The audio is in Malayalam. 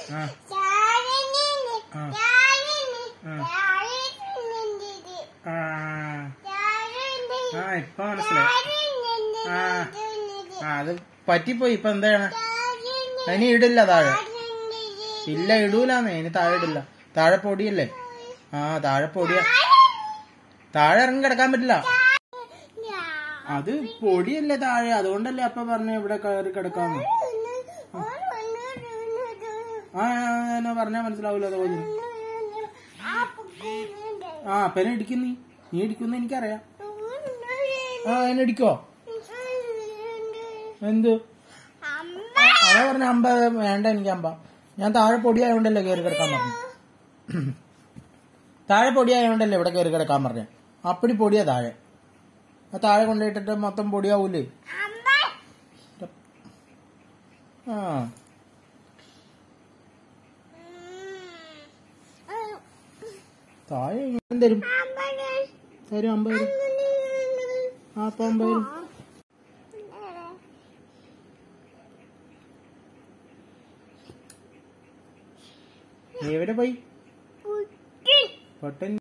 ആ ആ. ആ ആ ഇപ്പൊ മനസ്സിലായി ആ ആ അത് പറ്റിപ്പോയി ഇപ്പൊ എന്താണ് അതിന് ഇടില്ല താഴെ ഇല്ല ഇടൂലാന്നേ ഇനി താഴെ ഇടില്ല താഴെ പൊടിയല്ലേ ആ താഴെ പൊടിയാ താഴെ ഇറങ്ങി കിടക്കാൻ പറ്റില്ല അത് പൊടിയല്ലേ താഴെ അതുകൊണ്ടല്ലേ അപ്പൊ പറഞ്ഞ ഇവിടെ കയറി കിടക്കാന്ന് ആ എന്നാ പറഞ്ഞാ മനസ്സിലാവൂല അതുപോലെ ആ അപ്പനെ ഇടിക്കുന്നീ നീ ഇടിക്കുന്ന എനിക്കറിയാം ആ എന്നെ ഇടിക്കോ എന്ത് അതാ പറഞ്ഞ അമ്പ വേണ്ട എനിക്ക് അമ്പ ഞാൻ താഴെ പൊടിയായോണ്ടല്ലേ കയറി കിടക്കാൻ പറഞ്ഞു താഴെ പൊടിയായോണ്ടല്ലേ ഇവിടെ കയറി കിടക്കാൻ പറഞ്ഞ അപ്പടി പൊടിയാ താഴെ ആ താഴെ കൊണ്ടുപോയിട്ടിട്ട് മൊത്തം പൊടിയാവൂലേ ആ താഴെ ഞാൻ തരും തരും അമ്പത് തരും ആ അപ്പൊ അമ്പത് തരും നീ എവിടെ പോയി പൊട്ടൻ